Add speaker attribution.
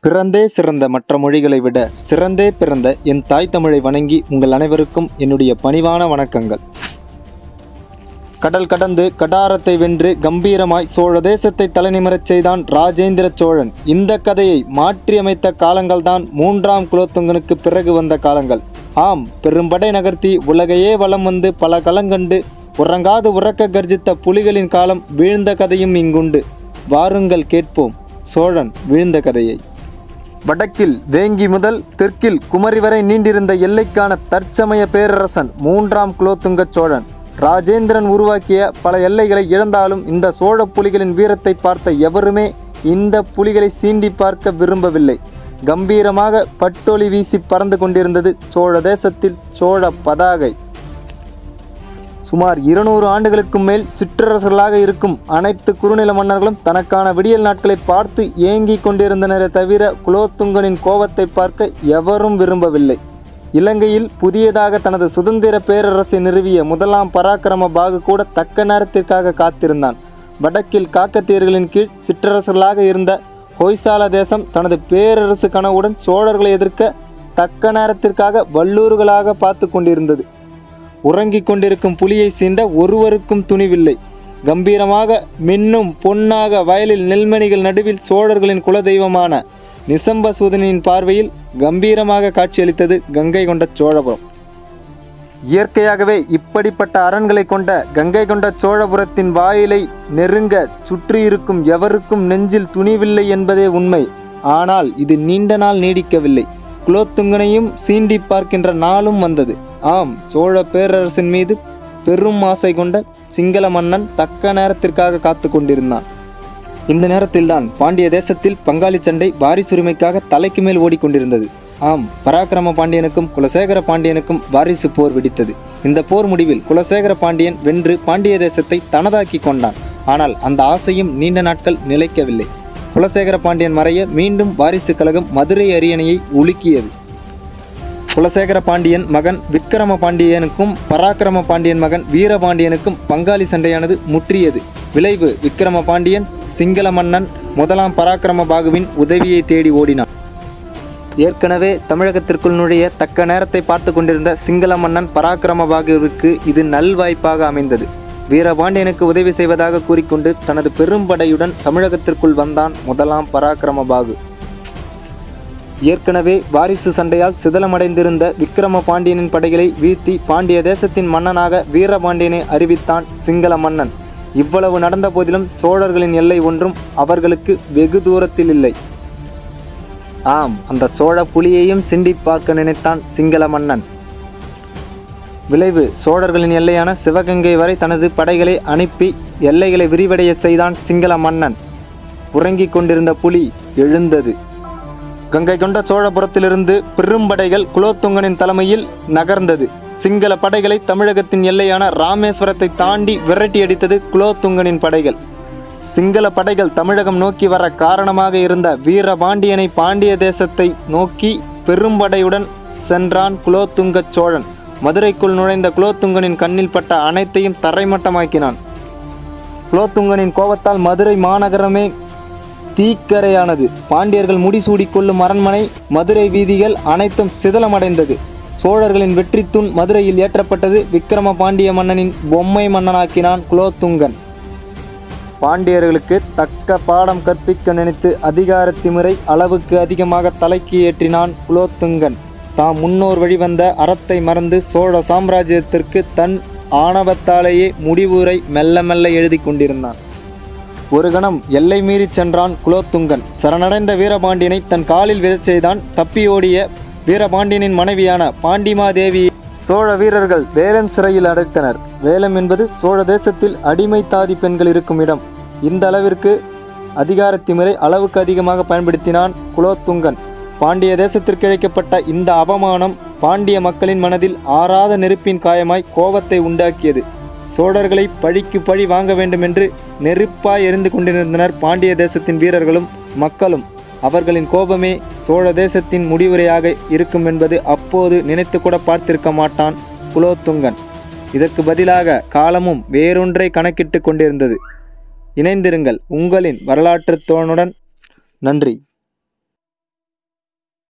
Speaker 1: பிறந்தே சிறந்த மற்ற மொழிகளை விட சிறந்தே பிறந்த என் தாய் தமிழை வணங்கி உங்கள் அனைவருக்கும் என்னுடைய பணிவான வணக்கங்கள் கடல் கடந்து கடாரத்தை வென்று கம்பீரமாய் சோழ தேசத்தை தலைநிமிரச் செய்தான் ராஜேந்திர சோழன் இந்த கதையை மாற்றியமைத்த காலங்கள்தான் மூன்றாம் குலோத்துங்கனுக்கு பிறகு வந்த காலங்கள் ஆம் பெரும்படை நகர்த்தி உலகையே வலம் வந்து பல களங்கண்டு உறங்காது உறக்க கர்ஜித்த புலிகளின் காலம் வீழ்ந்த கதையும் இங்குண்டு வாருங்கள் கேட்போம் சோழன் வீழ்ந்த கதையை வடக்கில் வேங்கி முதல் தெற்கில் குமரி வரை நீண்டிருந்த எல்லைக்கான தற்சமய பேரரசன் மூன்றாம் குலோத்துங்க சோழன் ராஜேந்திரன் உருவாக்கிய பல எல்லைகளை இழந்தாலும் இந்த சோழ புலிகளின் வீரத்தை பார்த்த எவருமே இந்த புலிகளை சீண்டி பார்க்க விரும்பவில்லை கம்பீரமாக பட்டொலி வீசி பறந்து கொண்டிருந்தது சோழ தேசத்தில் சோழ பதாகை சுமார் இருநூறு ஆண்டுகளுக்கு மேல் சிற்றரசர்களாக இருக்கும் அனைத்து குறுநில மன்னர்களும் தனக்கான விடியல் நாட்களை பார்த்து ஏங்கிக் கொண்டிருந்தனரே தவிர குலோத்துங்கனின் கோபத்தை பார்க்க எவரும் விரும்பவில்லை இலங்கையில் புதியதாக தனது சுதந்திர பேரரசை நிறுவிய முதலாம் பராக்கிரம பாகு கூட தக்க நேரத்திற்காக காத்திருந்தான் வடக்கில் காக்கத்தியர்களின் கீழ் சிற்றரசர்களாக இருந்த ஹொய்சால தேசம் தனது பேரரசு கனவுடன் சோழர்களை எதிர்க்க தக்க நேரத்திற்காக வல்லூர்களாக பார்த்து கொண்டிருந்தது உறங்கிக் கொண்டிருக்கும் புலியை சீண்ட ஒருவருக்கும் துணிவில்லை கம்பீரமாக மின்னும் பொன்னாக வயலில் நெல்மணிகள் நடுவில் சோழர்களின் குலதெய்வமான நிசம்பசூதனின் பார்வையில் கம்பீரமாக காட்சியளித்தது கங்கை கொண்ட சோழபுரம் இயற்கையாகவே இப்படிப்பட்ட அரண்களை கொண்ட கங்கை கொண்ட சோழபுரத்தின் வாயிலை நெருங்க சுற்றியிருக்கும் எவருக்கும் நெஞ்சில் துணிவில்லை என்பதே உண்மை ஆனால் இது நீண்ட நாள் நீடிக்கவில்லை குலோத்துங்கனையும் சீண்டி பார்க்கின்ற நாளும் வந்தது ஆம் சோழ பேரரசின் மீது பெரும் ஆசை கொண்ட சிங்கள மன்னன் தக்க நேரத்திற்காக காத்து கொண்டிருந்தான் இந்த நேரத்தில்தான் பாண்டிய தேசத்தில் பங்காளி சண்டை வாரிசுரிமைக்காக தலைக்கு மேல் ஓடிக்கொண்டிருந்தது ஆம் பராக்கிரம பாண்டியனுக்கும் குலசேகர பாண்டியனுக்கும் வாரிசு போர் வெடித்தது இந்த போர் முடிவில் குலசேகர பாண்டியன் வென்று பாண்டிய தேசத்தை தனதாக்கி கொண்டான் ஆனால் அந்த ஆசையும் நீண்ட நாட்கள் நிலைக்கவில்லை குலசேகர பாண்டியன் மறைய மீண்டும் வாரிசு கழகம் மதுரை அரியணையை உலுக்கியது குலசேகர பாண்டியன் மகன் விக்கிரம பாண்டியனுக்கும் பராக்கிரம பாண்டியன் மகன் வீரபாண்டியனுக்கும் பங்காளி சண்டையானது முற்றியது விளைவு விக்கிரம பாண்டியன் சிங்கள மன்னன் முதலாம் பராக்கிரம பாகுவின் உதவியை தேடி ஓடினான் ஏற்கனவே தமிழகத்திற்குள் நுழைய தக்க நேரத்தை பார்த்து கொண்டிருந்த சிங்கள மன்னன் பராக்கிரம பாகுவிற்கு இது நல்வாய்ப்பாக அமைந்தது வீரபாண்டியனுக்கு உதவி செய்வதாக கூறிக்கொண்டு தனது பெரும்படையுடன் தமிழகத்திற்குள் வந்தான் முதலாம் பராக்கிரம பாகு ஏற்கனவே வாரிசு சண்டையால் சிதலமடைந்திருந்த விக்கிரம பாண்டியனின் படைகளை வீழ்த்தி பாண்டிய தேசத்தின் மன்னனாக வீரபாண்டியனை அறிவித்தான் சிங்கள மன்னன் இவ்வளவு நடந்த போதிலும் சோழர்களின் எல்லை ஒன்றும் அவர்களுக்கு வெகு தூரத்தில் இல்லை ஆம் அந்த சோழ புலியையும் சிண்டி பார்க்க நினைத்தான் சிங்கள மன்னன் விளைவு சோழர்களின் எல்லையான சிவகங்கை வரை தனது படைகளை அனுப்பி எல்லைகளை விரிவடைய செய்தான் சிங்கள மன்னன் உறங்கிக் கொண்டிருந்த புலி எழுந்தது கங்கை கொண்ட சோழபுரத்திலிருந்து பெரும்படைகள் குலோத்துங்கனின் தலைமையில் நகர்ந்தது சிங்கள படைகளை தமிழகத்தின் எல்லையான ராமேஸ்வரத்தை தாண்டி விரட்டியடித்தது குலோத்துங்கனின் படைகள் சிங்கள படைகள் தமிழகம் நோக்கி வர காரணமாக இருந்த வீரபாண்டியனை பாண்டிய தேசத்தை நோக்கி பெரும்படையுடன் சென்றான் குலோத்துங்க சோழன் மதுரைக்குள் நுழைந்த குலோத்துங்கனின் கண்ணில் பட்ட அனைத்தையும் தரைமட்டமாக்கினான் குலோத்துங்கனின் கோபத்தால் மதுரை மாநகரமே தீக்கரையானது பாண்டியர்கள் முடிசூடிக்கொள்ளும் அரண்மனை மதுரை வீதிகள் அனைத்தும் சிதலமடைந்தது சோழர்களின் வெற்றி தூண் மதுரையில் ஏற்றப்பட்டது விக்கிரம பாண்டிய மன்னனின் பொம்மை மன்னனாக்கினான் குலோத்துங்கன் பாண்டியர்களுக்கு தக்க பாடம் கற்பிக்க நினைத்து அதிகார திமிரை அளவுக்கு அதிகமாக தலைக்கு ஏற்றினான் குலோத்துங்கன் தாம் முன்னோர் வழிவந்த அறத்தை மறந்து சோழ சாம்ராஜ்யத்திற்கு தன் ஆணவத்தாலேயே முடிவுரை மெல்ல மெல்ல எழுதி கொண்டிருந்தான் ஒரு கணம் எல்லை மீறி சென்றான் குலோத்துங்கன் சரணடைந்த வீரபாண்டியனை தன் காலில் விழச் செய்தான் தப்பியோடிய வீரபாண்டியனின் மனைவியான பாண்டிமாதேவி சோழ வீரர்கள் வேலம் சிறையில் அடைத்தனர் வேலம் என்பது சோழ தேசத்தில் அடிமை தாதி பெண்கள் இருக்கும் இடம் இந்த அளவிற்கு அதிகாரத்திமுறை அளவுக்கு அதிகமாக பயன்படுத்தினான் குலோத்துங்கன் பாண்டிய தேசத்திற்கு இழைக்கப்பட்ட இந்த அவமானம் பாண்டிய மக்களின் மனதில் ஆறாத நெருப்பின் காயமாய் கோபத்தை உண்டாக்கியது சோழர்களை பழிக்கு பழி வாங்க வேண்டும் என்று நெருப்பாய் எரிந்து கொண்டிருந்தனர் பாண்டிய தேசத்தின் வீரர்களும் மக்களும் அவர்களின் கோபமே சோழ தேசத்தின் முடிவுரையாக இருக்கும் என்பது அப்போது நினைத்து கூட பார்த்திருக்க மாட்டான் குலோத்துங்கன் இதற்கு பதிலாக காலமும் வேறொன்றை கணக்கிட்டு கொண்டிருந்தது இணைந்திருங்கள் உங்களின் வரலாற்றுத் தோணுடன் நன்றி